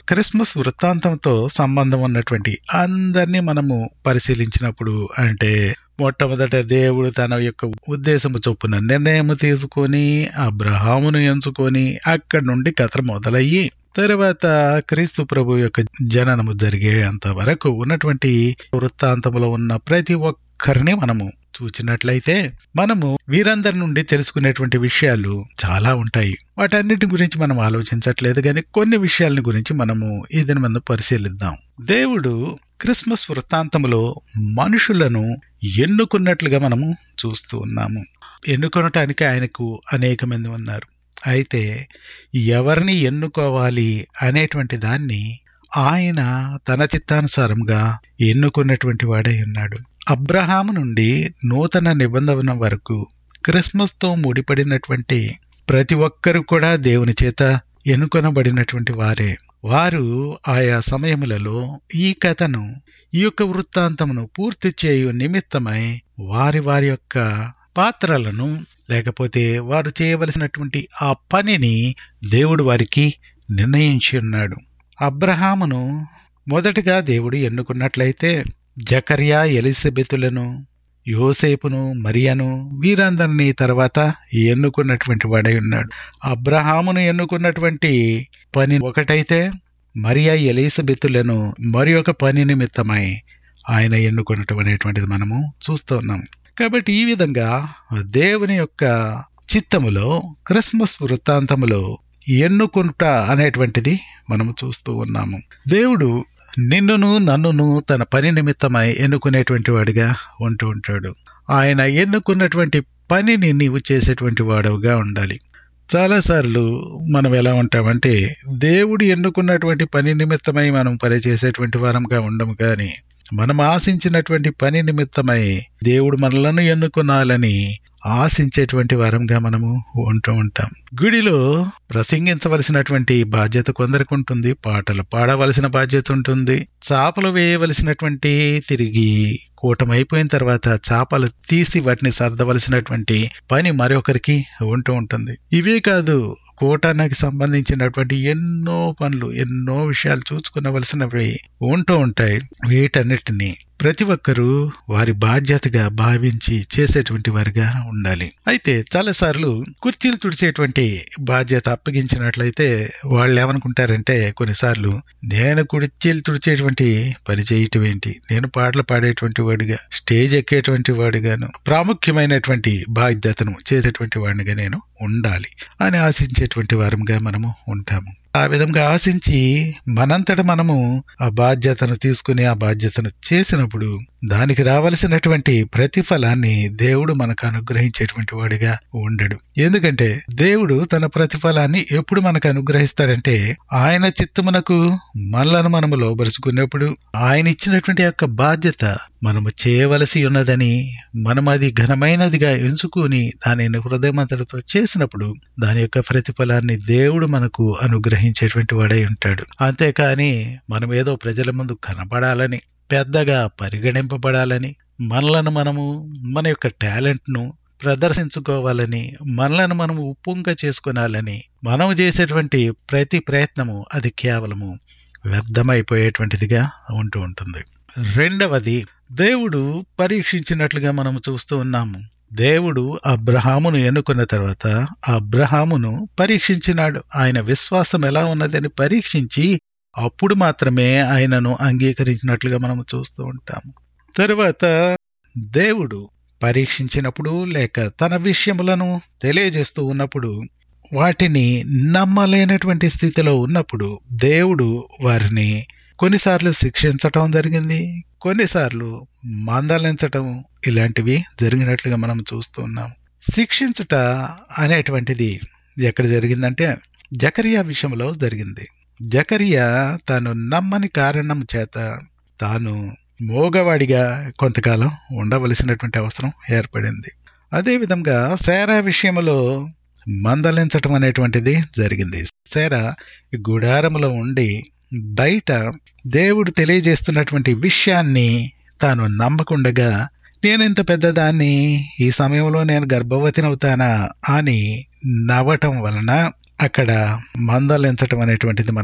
Christmas వృత్తాంతంతో సంబంధం ఉన్నటువంటి అందరినీ మనము పరిశీలించినప్పుడు అంటే మొట్టమొదట దేవుడు తన యొక్క ఉద్దేశము చొప్పున నిర్ణయం తీసుకొని అబ్రహామును ఎంచుకొని అక్కడి నుండి కథ మొదలయ్యి తర్వాత క్రీస్తు ప్రభు యొక్క జననము జరిగేంత వరకు ఉన్నటువంటి వృత్తాంతములో ఉన్న ప్రతి ఒక్కరిని మనము చూచినట్లయితే మనము వీరందరి నుండి తెలుసుకునేటువంటి విషయాలు చాలా ఉంటాయి వాటన్నిటి గురించి మనం ఆలోచించట్లేదు కానీ కొన్ని విషయాలని గురించి మనము ఈ దిన మందు పరిశీలిద్దాం దేవుడు క్రిస్మస్ వృత్తాంతములో మనుషులను ఎన్నుకున్నట్లుగా మనము చూస్తూ ఉన్నాము ఎన్నుకొనటానికి ఆయనకు అనేక మంది ఉన్నారు అయితే ఎవరిని ఎన్నుకోవాలి అనేటువంటి దాన్ని ఆయన తన చిత్తానుసారంగా ఎన్నుకున్నటువంటి వాడై ఉన్నాడు అబ్రహాము నుండి నూతన నిబంధన వరకు క్రిస్మస్తో ముడిపడినటువంటి ప్రతి ఒక్కరు కూడా దేవుని చేత ఎన్నుకొనబడినటువంటి వారే వారు ఆయా సమయములలో ఈ కథను ఈ యొక్క వృత్తాంతమును పూర్తి చేయు నిమిత్తమై వారి వారి యొక్క పాత్రలను లేకపోతే వారు చేయవలసినటువంటి ఆ పనిని దేవుడు వారికి నిర్ణయించి ఉన్నాడు అబ్రహామును మొదటగా దేవుడు ఎన్నుకున్నట్లయితే జకర్యా ఎలిజబెతులను యోసేపును మరియను వీరందరినీ తర్వాత ఎన్నుకున్నటువంటి వాడై ఉన్నాడు అబ్రహామును ఎన్నుకున్నటువంటి పని ఒకటైతే మరియా ఎలిజబెతులను మరి ఒక పని నిమిత్తమై ఆయన ఎన్నుకున్నటం అనేటువంటిది మనము చూస్తూ ఉన్నాం కాబట్టి ఈ విధంగా దేవుని యొక్క చిత్తములో క్రిస్మస్ వృత్తాంతములో ఎన్నుకుంట అనేటువంటిది మనము చూస్తూ ఉన్నాము దేవుడు నిన్నును నన్నును తన పని నిమిత్తమై ఎన్నుకునేటువంటి వాడిగా ఉంటూ ఉంటాడు ఆయన ఎన్నుకున్నటువంటి పనిని నీవు చేసేటువంటి వాడవుగా ఉండాలి చాలాసార్లు మనం ఎలా ఉంటామంటే దేవుడు ఎన్నుకున్నటువంటి పని నిమిత్తమై మనం పని చేసేటువంటి వారంగా ఉండము కానీ మనం ఆశించినటువంటి పని నిమిత్తమై దేవుడు మనలను ఎన్నుకున్నాలని ఆశించేటువంటి వారంగా మనము ఉంటూ ఉంటాం గుడిలో ప్రసంగించవలసినటువంటి బాధ్యత కొందరికి ఉంటుంది పాటలు పాడవలసిన బాధ్యత ఉంటుంది చాపలు వేయవలసినటువంటి తిరిగి కూటమైపోయిన తర్వాత చాపలు తీసి వాటిని సర్దవలసినటువంటి పని మరొకరికి ఉంటూ ఉంటుంది ఇవే కాదు కూటానికి సంబంధించినటువంటి ఎన్నో పనులు ఎన్నో విషయాలు చూసుకునవలసినవి ఉంటూ ఉంటాయి వీటన్నిటిని ప్రతి ఒక్కరూ వారి బాధ్యతగా భావించి చేసేటువంటి వారిగా ఉండాలి అయితే చాలాసార్లు కుర్చీలు తుడిచేటువంటి బాధ్యత అప్పగించినట్లయితే వాళ్ళు ఏమనుకుంటారంటే కొన్నిసార్లు నేను కుర్చీలు తుడిచేటువంటి పని చేయటం ఏంటి నేను పాటలు పాడేటువంటి వాడిగా స్టేజ్ ఎక్కేటువంటి వాడిగాను ప్రాముఖ్యమైనటువంటి బాధ్యతను చేసేటువంటి వాడినిగా నేను ఉండాలి అని ఆశించేటువంటి వారంగా మనము ఉంటాము ఆ విధంగా ఆశించి మనంతట మనము ఆ బాధ్యతను తీసుకుని ఆ బాధ్యతను చేసినప్పుడు దానికి రావలసినటువంటి ప్రతిఫలాన్ని దేవుడు మనకు అనుగ్రహించేటువంటి వాడిగా ఉండడు ఎందుకంటే దేవుడు తన ప్రతిఫలాన్ని ఎప్పుడు మనకు అనుగ్రహిస్తాడంటే ఆయన చిత్తమునకు మనలను మనము లోబరుచుకున్నప్పుడు ఆయన ఇచ్చినటువంటి యొక్క బాధ్యత మనము చేయవలసి ఉన్నదని మనం అది ఘనమైనదిగా ఎంచుకుని దానిని హృదయమంతటితో చేసినప్పుడు దాని యొక్క ప్రతిఫలాన్ని దేవుడు మనకు అనుగ్రహించేటువంటి వాడై ఉంటాడు అంతేకాని మనం ఏదో ప్రజల ముందు కనపడాలని పెద్దగా పరిగణింపబడాలని మనలను మనము మన యొక్క టాలెంట్ను ప్రదర్శించుకోవాలని మనలను మనము ఉప్పొంగ చేసుకునాలని మనం చేసేటువంటి ప్రతి ప్రయత్నము అది కేవలము వ్యర్థమైపోయేటువంటిదిగా ఉంటూ ఉంటుంది రెండవది దేవుడు పరీక్షించినట్లుగా మనం చూస్తూ ఉన్నాము దేవుడు అబ్రహామును ఎన్నుకున్న తర్వాత అబ్రహామును పరీక్షించినాడు ఆయన విశ్వాసం ఎలా ఉన్నదని పరీక్షించి అప్పుడు మాత్రమే ఆయనను అంగీకరించినట్లుగా మనం చూస్తూ ఉంటాము తరువాత దేవుడు పరీక్షించినప్పుడు లేక తన విషయములను తెలియజేస్తూ ఉన్నప్పుడు వాటిని నమ్మలేనటువంటి స్థితిలో ఉన్నప్పుడు దేవుడు వారిని కొన్నిసార్లు శిక్షించటం జరిగింది కొన్నిసార్లు మందలించటం ఇలాంటివి జరిగినట్లుగా మనం చూస్తూ ఉన్నాం శిక్షించుట అనేటువంటిది ఎక్కడ జరిగిందంటే జకరియా విషయంలో జరిగింది జకరియా తాను నమ్మని కారణం చేత తాను మోగవాడిగా కొంతకాలం ఉండవలసినటువంటి అవసరం ఏర్పడింది అదేవిధంగా శారా విషయంలో మందలించటం అనేటువంటిది జరిగింది శారా గుడారములో ఉండి బయట దేవుడు తెలియజేస్తున్నటువంటి విషయాన్ని తాను నమ్మకుండగా నేను ఇంత పెద్దదాన్ని ఈ సమయంలో నేను గర్భవతినవుతానా అని నవ్వటం వలన అక్కడ మందలించటం అనేటువంటిది మనము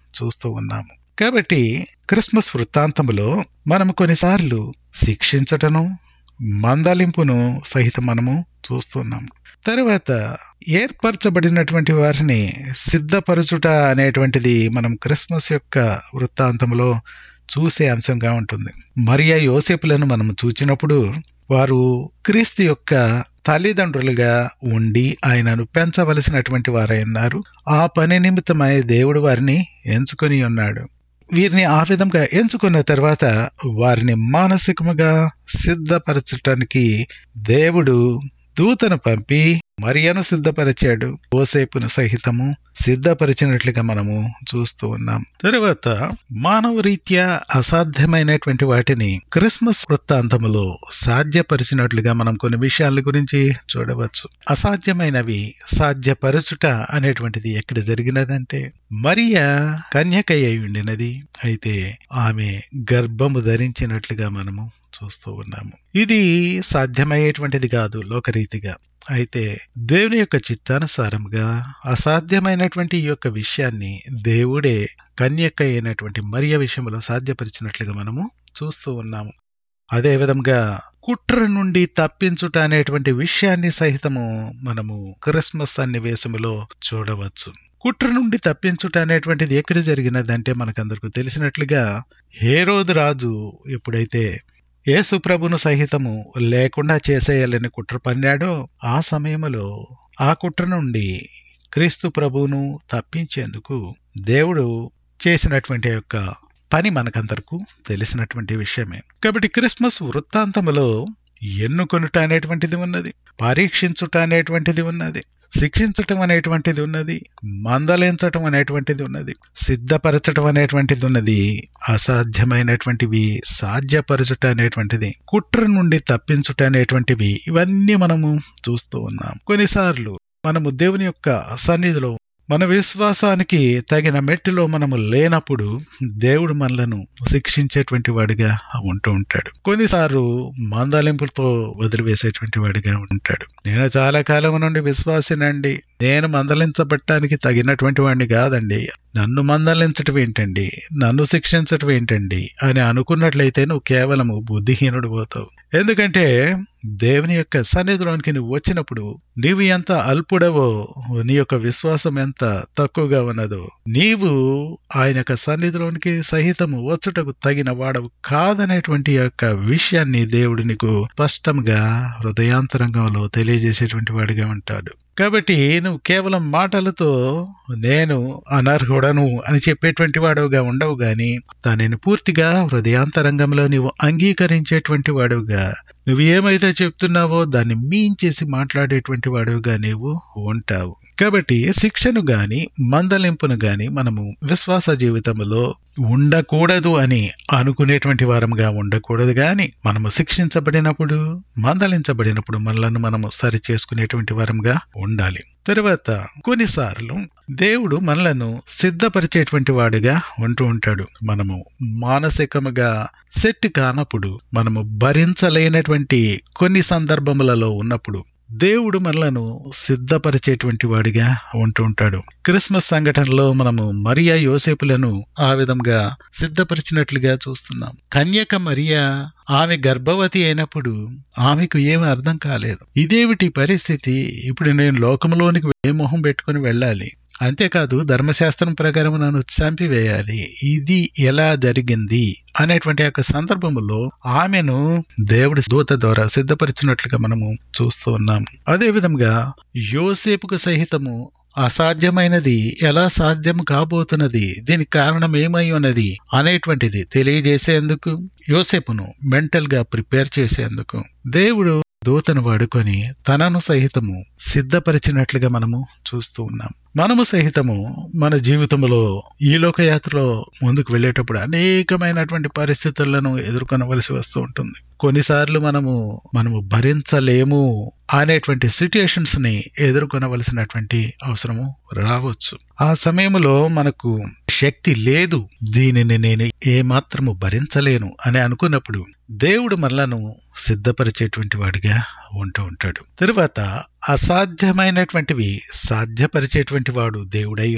చూస్తూ ఉన్నాము కాబట్టి క్రిస్మస్ వృత్తాంతములో మనము కొన్నిసార్లు శిక్షించటను మందలింపును సహితం మనము చూస్తున్నాము తర్వాత ఏర్పరచబడినటువంటి వారిని సిద్ధపరచుట అనేటువంటిది మనం క్రిస్మస్ యొక్క వృత్తాంతంలో చూసే అంశంగా ఉంటుంది మరియా యోసేపులను మనం చూచినప్పుడు వారు క్రీస్తు యొక్క తల్లిదండ్రులుగా ఉండి ఆయనను పెంచవలసినటువంటి వారై ఉన్నారు ఆ పని నిమిత్తమై దేవుడు వారిని ఎంచుకొని ఉన్నాడు వీరిని ఆ విధంగా ఎంచుకున్న తర్వాత వారిని మానసికముగా సిద్ధపరచటానికి దేవుడు దూతను పంపి మరియను సిద్ధపరిచాడు ఓసేపును సహితము సిద్ధపరిచినట్లుగా మనము చూస్తూ ఉన్నాం తరువాత మానవ రీత్యా అసాధ్యమైనటువంటి వాటిని క్రిస్మస్ వృత్తాంతములో సాధ్యపరిచినట్లుగా మనం కొన్ని విషయాల గురించి చూడవచ్చు అసాధ్యమైనవి సాధ్యపరచుట అనేటువంటిది ఎక్కడ జరిగినదంటే మరియా కన్యకయ్య ఉండినది అయితే ఆమె గర్భము ధరించినట్లుగా మనము చూస్తూ ఉన్నాము ఇది సాధ్యమయ్యేటువంటిది కాదు లోకరీతిగా అయితే దేవుని యొక్క చిత్తానుసారంగా అసాధ్యమైనటువంటి ఈ యొక్క విషయాన్ని దేవుడే కన్యక అయినటువంటి మరియ విషయంలో సాధ్యపరిచినట్లుగా మనము చూస్తూ ఉన్నాము అదే విధంగా కుట్ర నుండి తప్పించుట అనేటువంటి విషయాన్ని సహితము మనము క్రిస్మస్ సన్నివేశములో చూడవచ్చు కుట్ర నుండి తప్పించుట అనేటువంటిది ఎక్కడ జరిగినదంటే మనకందరికి తెలిసినట్లుగా హేరోదు రాజు ఎప్పుడైతే యేసు ప్రభును సహితము లేకుండా చేసేయాలని కుట్ర పన్నాడో ఆ సమయంలో ఆ కుట్ర నుండి క్రీస్తు ప్రభువును తప్పించేందుకు దేవుడు చేసినటువంటి యొక్క పని మనకందరకు తెలిసినటువంటి విషయమే కాబట్టి క్రిస్మస్ వృత్తాంతములో ఎన్నుకొనుట అనేటువంటిది ఉన్నది పరీక్షించుట అనేటువంటిది ఉన్నది శిక్షించటం అనేటువంటిది ఉన్నది మందలించటం అనేటువంటిది ఉన్నది సిద్ధపరచటం అనేటువంటిది ఉన్నది అసాధ్యమైనటువంటివి సాధ్యపరచుట అనేటువంటిది కుట్ర నుండి తప్పించుట అనేటువంటివి ఇవన్నీ మనము చూస్తూ ఉన్నాం కొన్నిసార్లు మనము దేవుని యొక్క సన్నిధిలో మన విశ్వాసానికి తగిన మెట్టులో మనము లేనప్పుడు దేవుడు మనలను శిక్షించేటువంటి వాడిగా ఉంటూ ఉంటాడు కొన్నిసార్లు మందలింపులతో వదిలివేసేటువంటి వాడిగా ఉంటాడు నేను చాలా కాలం నుండి విశ్వాసినండి నేను మందలించబట్టానికి తగినటువంటి వాడిని కాదండి నన్ను మందలించటం ఏంటండి నన్ను శిక్షించటం ఏంటండి అని అనుకున్నట్లయితే నువ్వు కేవలము బుద్ధిహీనుడు పోతావు ఎందుకంటే దేవుని యొక్క సన్నిధిలోనికి నువ్వు వచ్చినప్పుడు నీవు ఎంత అల్పుడవో నీ యొక్క విశ్వాసం ఎంత తక్కువగా ఉన్నదో నీవు ఆయన యొక్క సన్నిధిలోనికి సహితము వచ్చుటకు తగిన వాడవు కాదనేటువంటి యొక్క విషయాన్ని దేవుడు నీకు స్పష్టంగా హృదయాంతరంగంలో తెలియజేసేటువంటి వాడిగా ఉంటాడు కాబట్టి నువ్వు కేవలం మాటలతో నేను అనర్హుడను అని చెప్పేటువంటి వాడుగా ఉండవు గాని దానిని పూర్తిగా హృదయాంతరంగంలో నీవు అంగీకరించేటువంటి వాడుగా నువ్వు ఏమైతే చెప్తున్నావో దాన్ని మీంచేసి మాట్లాడేటువంటి వాడుగా నీవు ఉంటావు కాబట్టి శిక్షను గాని మందలింపును గాని మనము విశ్వాస జీవితంలో ఉండకూడదు అని అనుకునేటువంటి వారంగా ఉండకూడదు గాని మనము శిక్షించబడినప్పుడు మందలించబడినప్పుడు మనలను మనము సరి చేసుకునేటువంటి వారంగా ఉండాలి తర్వాత కొన్నిసార్లు దేవుడు మనలను సిద్ధపరిచేటువంటి వాడుగా ఉంటూ ఉంటాడు మనము మానసికముగా సెట్ కానప్పుడు మనము భరించలేనటువంటి కొన్ని సందర్భములలో ఉన్నప్పుడు దేవుడు మనలను సిద్ధపరిచేటువంటి వాడిగా ఉంటూ ఉంటాడు క్రిస్మస్ సంఘటనలో మనము మరియా యోసేపులను ఆ విధంగా సిద్ధపరిచినట్లుగా చూస్తున్నాం కన్యక మరియా ఆమె గర్భవతి అయినప్పుడు ఆమెకు ఏమి అర్థం కాలేదు ఇదేమిటి పరిస్థితి ఇప్పుడు నేను లోకంలోనికి ఏ మొహం పెట్టుకుని వెళ్ళాలి అంతేకాదు ధర్మశాస్త్రం ప్రకారం నన్ను చంపివేయాలి ఇది ఎలా జరిగింది అనేటువంటి యొక్క సందర్భంలో ఆమెను దేవుడి దూత ద్వారా సిద్ధపరిచినట్లుగా మనము చూస్తూ ఉన్నాం అదే విధంగా యోసేపుకు సహితము అసాధ్యమైనది ఎలా సాధ్యం కాబోతున్నది దీనికి కారణం ఏమై ఉన్నది అనేటువంటిది తెలియజేసేందుకు యోసేపును మెంటల్ గా ప్రిపేర్ చేసేందుకు దేవుడు దూతను వాడుకొని తనను సహితము సిద్ధపరిచినట్లుగా మనము చూస్తూ ఉన్నాం మనము సహితము మన జీవితంలో ఈ లోకయాత్రలో ముందుకు వెళ్ళేటప్పుడు అనేకమైనటువంటి పరిస్థితులను ఎదుర్కొనవలసి వస్తూ ఉంటుంది కొన్నిసార్లు మనము మనము భరించలేము అనేటువంటి సిట్యుయేషన్స్ ని ఎదుర్కొనవలసినటువంటి అవసరము రావచ్చు ఆ సమయంలో మనకు శక్తి లేదు దీనిని నేను ఏమాత్రము భరించలేను అని అనుకున్నప్పుడు దేవుడు మనలను సిద్ధపరిచేటువంటి వాడిగా ఉంటూ ఉంటాడు తరువాత అసాధ్యమైనటువంటివి సాధ్యపరిచేటువంటి వాడు దేవుడై ఉన్నాడు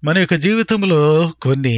మన యొక్క జీవితంలో కొన్ని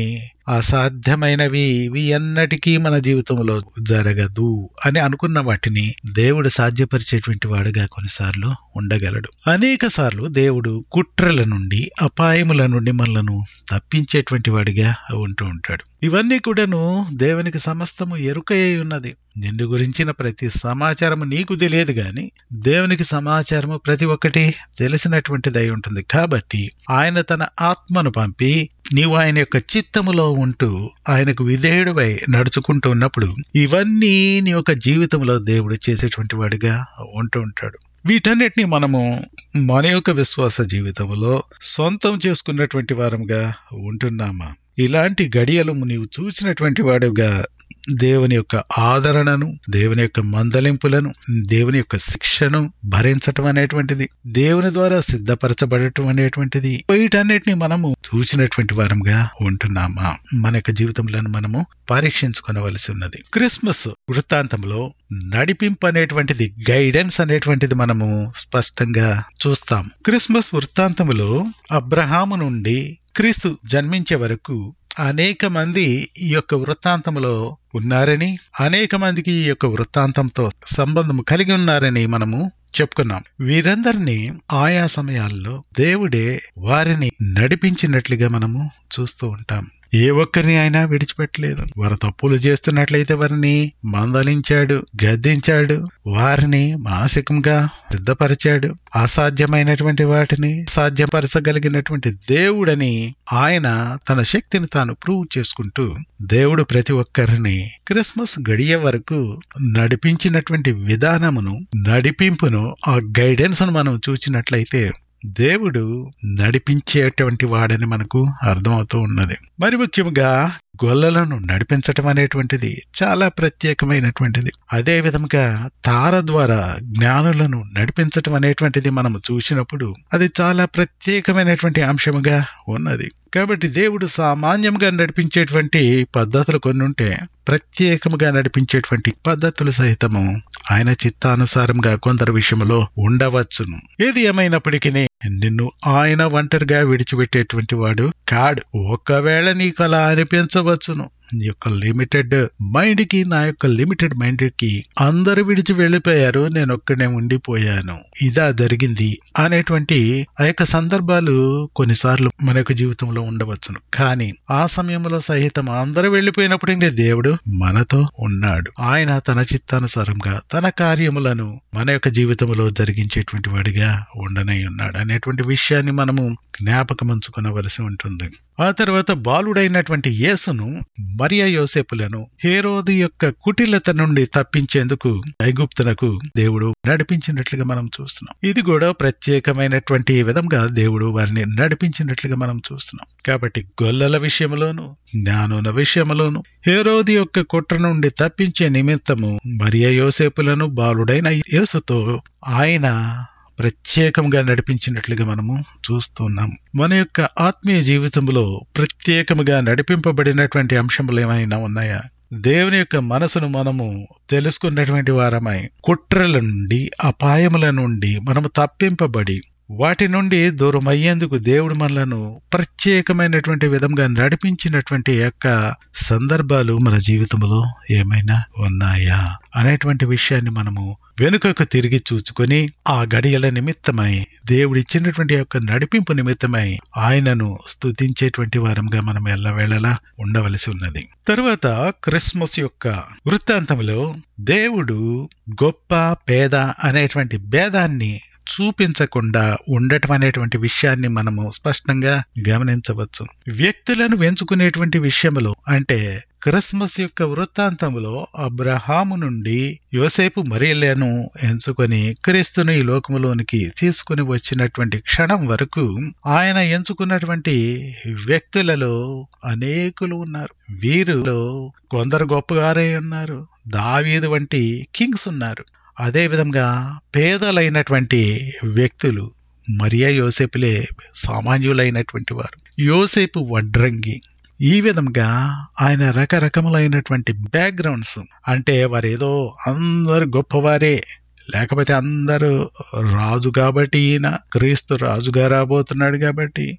అసాధ్యమైనవి ఇవి ఎన్నటికీ మన జీవితంలో జరగదు అని అనుకున్న వాటిని దేవుడు సాధ్యపరిచేటువంటి వాడుగా కొన్నిసార్లు ఉండగలడు అనేక సార్లు దేవుడు కుట్రల నుండి అపాయముల నుండి మనలను తప్పించేటువంటి వాడిగా ఉంటూ ఉంటాడు ఇవన్నీ కూడాను దేవునికి సమస్తము ఎరుకయ్యి ఉన్నది నిన్ను గురించిన ప్రతి సమాచారము నీకు తెలియదు గాని దేవునికి సమాచారము ప్రతి ఒక్కటి తెలిసినటువంటిది అయి ఉంటుంది కాబట్టి ఆయన తన ఆత్మను పంపి నీవు ఆయన యొక్క చిత్తములో ఉంటూ ఆయనకు విధేయుడివై నడుచుకుంటూ ఉన్నప్పుడు ఇవన్నీ నీ యొక్క జీవితంలో దేవుడు చేసేటువంటి వాడిగా ఉంటూ ఉంటాడు వీటన్నిటిని మనము మన యొక్క విశ్వాస జీవితంలో సొంతం చేసుకున్నటువంటి వారంగా ఉంటున్నామా ఇలాంటి గడియలు నీవు చూసినటువంటి వాడుగా దేవుని యొక్క ఆదరణను దేవుని యొక్క మందలింపులను దేవుని యొక్క శిక్షను భరించటం అనేటువంటిది దేవుని ద్వారా సిద్ధపరచబడటం అనేటువంటిది వీటన్నిటిని మనము చూసినటువంటి వారంగా ఉంటున్నామా మన యొక్క జీవితంలో మనము పరీక్షించుకోవలసి ఉన్నది క్రిస్మస్ వృత్తాంతంలో నడిపింపు అనేటువంటిది గైడెన్స్ అనేటువంటిది మనము స్పష్టంగా చూస్తాం క్రిస్మస్ వృత్తాంతములో అబ్రహాము నుండి క్రీస్తు జన్మించే వరకు అనేక మంది ఈ యొక్క వృత్తాంతంలో ఉన్నారని అనేక మందికి ఈ యొక్క వృత్తాంతంతో సంబంధం కలిగి ఉన్నారని మనము చెప్పుకున్నాం వీరందరినీ ఆయా సమయాల్లో దేవుడే వారిని నడిపించినట్లుగా మనము చూస్తూ ఉంటాం ఏ ఒక్కరిని ఆయన విడిచిపెట్టలేదు వారు తప్పులు చేస్తున్నట్లయితే వారిని మందలించాడు గద్దించాడు వారిని మానసికంగా సిద్ధపరిచాడు అసాధ్యమైనటువంటి వాటిని సాధ్యపరచగలిగినటువంటి దేవుడని ఆయన తన శక్తిని తాను ప్రూవ్ చేసుకుంటూ దేవుడు ప్రతి ఒక్కరిని క్రిస్మస్ గడియ వరకు నడిపించినటువంటి విధానమును నడిపింపును ఆ గైడెన్స్ ను మనం చూచినట్లయితే దేవుడు నడిపించేటువంటి వాడని మనకు అర్థమవుతూ ఉన్నది మరి ముఖ్యంగా గొల్లలను నడిపించటం అనేటువంటిది చాలా ప్రత్యేకమైనటువంటిది అదే విధంగా తార ద్వారా జ్ఞానులను నడిపించటం అనేటువంటిది మనం చూసినప్పుడు అది చాలా ప్రత్యేకమైనటువంటి అంశముగా ఉన్నది కాబట్టి దేవుడు సామాన్యంగా నడిపించేటువంటి పద్ధతులు కొన్ని ఉంటే ప్రత్యేకముగా నడిపించేటువంటి పద్ధతులు సహితము ఆయన చిత్తానుసారంగా కొందరు విషయంలో ఉండవచ్చును ఏది ఏమైనప్పటికీ నిన్ను ఆయన ఒంటరిగా విడిచిపెట్టేటువంటి వాడు కాడు ఒకవేళ నీకు అలా అనిపించవచ్చును నీ యొక్క లిమిటెడ్ మైండ్ కి నా యొక్క లిమిటెడ్ మైండ్ కి అందరు విడిచి వెళ్ళిపోయారు నేను ఒక్కడే ఉండిపోయాను ఇదా జరిగింది అనేటువంటి ఆ యొక్క సందర్భాలు కొన్నిసార్లు మన యొక్క జీవితంలో ఉండవచ్చును కానీ ఆ సమయంలో సహితం అందరూ వెళ్ళిపోయినప్పుడు ఇంకే దేవుడు మనతో ఉన్నాడు ఆయన తన చిత్తానుసారంగా తన కార్యములను మన యొక్క జీవితంలో జరిగించేటువంటి వాడిగా ఉండనై ఉన్నాడు అనేటువంటి విషయాన్ని మనము జ్ఞాపకం ఉంచుకునవలసి ఉంటుంది ఆ తర్వాత బాలుడైనటువంటి యేసును మరియా యోసేపులను హేరోదు యొక్క కుటిలత నుండి తప్పించేందుకు ఐగుప్తునకు దేవుడు నడిపించినట్లుగా మనం చూస్తున్నాం ఇది కూడా ప్రత్యేకమైనటువంటి విధంగా దేవుడు వారిని నడిపించినట్లుగా మనం చూస్తున్నాం కాబట్టి గొల్లల విషయంలోను జ్ఞానుల విషయంలోను హేరోది యొక్క కుట్ర నుండి తప్పించే నిమిత్తము మరియా యోసేపులను బాలుడైన యేసుతో ఆయన ప్రత్యేకంగా నడిపించినట్లుగా మనము చూస్తున్నాం మన యొక్క ఆత్మీయ జీవితంలో ప్రత్యేకముగా నడిపింపబడినటువంటి అంశములు ఏమైనా ఉన్నాయా దేవుని యొక్క మనసును మనము తెలుసుకున్నటువంటి వారమై కుట్రల నుండి అపాయముల నుండి మనము తప్పింపబడి వాటి నుండి దూరం అయ్యేందుకు దేవుడు మనలను ప్రత్యేకమైనటువంటి విధంగా నడిపించినటువంటి యొక్క సందర్భాలు మన జీవితంలో ఏమైనా ఉన్నాయా అనేటువంటి విషయాన్ని మనము వెనుకకు తిరిగి చూసుకొని ఆ గడియల నిమిత్తమై దేవుడిచ్చినటువంటి యొక్క నడిపింపు నిమిత్తమై ఆయనను స్తుతించేటువంటి వారంగా మనం ఎల్లవేళలా ఉండవలసి ఉన్నది తరువాత క్రిస్మస్ యొక్క వృత్తాంతంలో దేవుడు గొప్ప పేద అనేటువంటి భేదాన్ని చూపించకుండా ఉండటం అనేటువంటి విషయాన్ని మనము స్పష్టంగా గమనించవచ్చు వ్యక్తులను వెంచుకునేటువంటి విషయంలో అంటే క్రిస్మస్ యొక్క వృత్తాంతంలో అబ్రహాము నుండి యోసేపు మరియలను ఎంచుకొని క్రీస్తును ఈ లోకములోనికి తీసుకుని వచ్చినటువంటి క్షణం వరకు ఆయన ఎంచుకున్నటువంటి వ్యక్తులలో అనేకులు ఉన్నారు వీరిలో కొందరు గొప్పగారే ఉన్నారు దావీదు వంటి కింగ్స్ ఉన్నారు అదే విధంగా పేదలైనటువంటి వ్యక్తులు మరియా యోసేపులే సామాన్యులైనటువంటి వారు యోసేపు వడ్రంగి ఈ విధంగా ఆయన రకరకములైనటువంటి బ్యాక్గ్రౌండ్స్ అంటే వారు ఏదో అందరు గొప్పవారే లేకపోతే అందరూ రాజు కాబట్టి ఈయన క్రీస్తు రాజుగా రాబోతున్నాడు కాబట్టి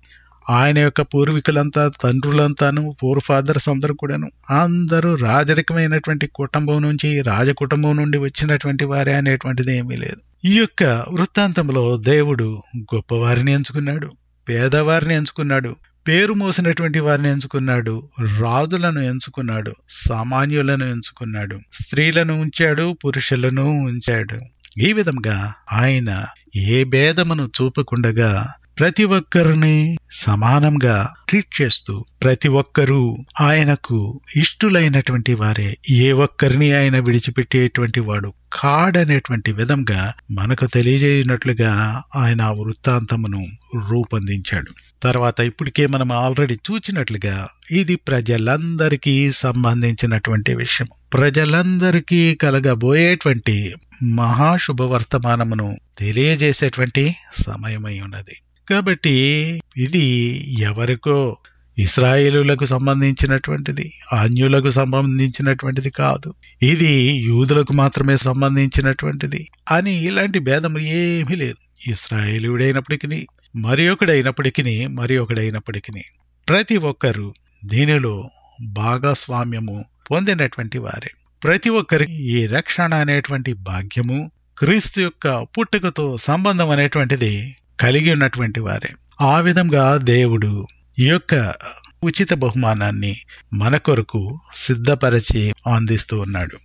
ఆయన యొక్క పూర్వీకులంతా తండ్రులంతాను ఫోర్ ఫాదర్స్ అందరూ కూడాను అందరూ రాజరికమైనటువంటి కుటుంబం నుంచి రాజ కుటుంబం నుండి వచ్చినటువంటి వారే అనేటువంటిది ఏమీ లేదు ఈ యొక్క వృత్తాంతంలో దేవుడు గొప్పవారిని ఎంచుకున్నాడు పేదవారిని ఎంచుకున్నాడు పేరు మోసినటువంటి వారిని ఎంచుకున్నాడు రాజులను ఎంచుకున్నాడు సామాన్యులను ఎంచుకున్నాడు స్త్రీలను ఉంచాడు పురుషులను ఉంచాడు ఈ విధంగా ఆయన ఏ భేదమును చూపకుండగా ప్రతి ఒక్కరిని సమానంగా ట్రీట్ చేస్తూ ప్రతి ఒక్కరూ ఆయనకు ఇష్టులైనటువంటి వారే ఏ ఒక్కరిని ఆయన విడిచిపెట్టేటువంటి వాడు కాడనేటువంటి విధంగా మనకు తెలియజేయనట్లుగా ఆయన ఆ వృత్తాంతమును రూపొందించాడు తర్వాత ఇప్పటికే మనం ఆల్రెడీ చూచినట్లుగా ఇది ప్రజలందరికీ సంబంధించినటువంటి విషయం ప్రజలందరికీ కలగబోయేటువంటి మహాశుభ వర్తమానమును తెలియజేసేటువంటి సమయమై ఉన్నది కాబట్టి ఇది ఎవరికో ఇస్రాయేలులకు సంబంధించినటువంటిది అన్యులకు సంబంధించినటువంటిది కాదు ఇది యూదులకు మాత్రమే సంబంధించినటువంటిది అని ఇలాంటి భేదం ఏమీ లేదు ఇస్రాయేలుడైనప్పటికీ మరి ఒకడైనప్పటికీ మరి ఒకడైనప్పటికీ ప్రతి ఒక్కరూ దీనిలో భాగస్వామ్యము పొందినటువంటి వారే ప్రతి ఒక్కరికి ఈ రక్షణ అనేటువంటి భాగ్యము క్రీస్తు యొక్క పుట్టుకతో సంబంధం అనేటువంటిది కలిగి ఉన్నటువంటి వారే ఆ విధంగా దేవుడు ఈ యొక్క ఉచిత బహుమానాన్ని మన కొరకు సిద్ధపరిచి అందిస్తూ ఉన్నాడు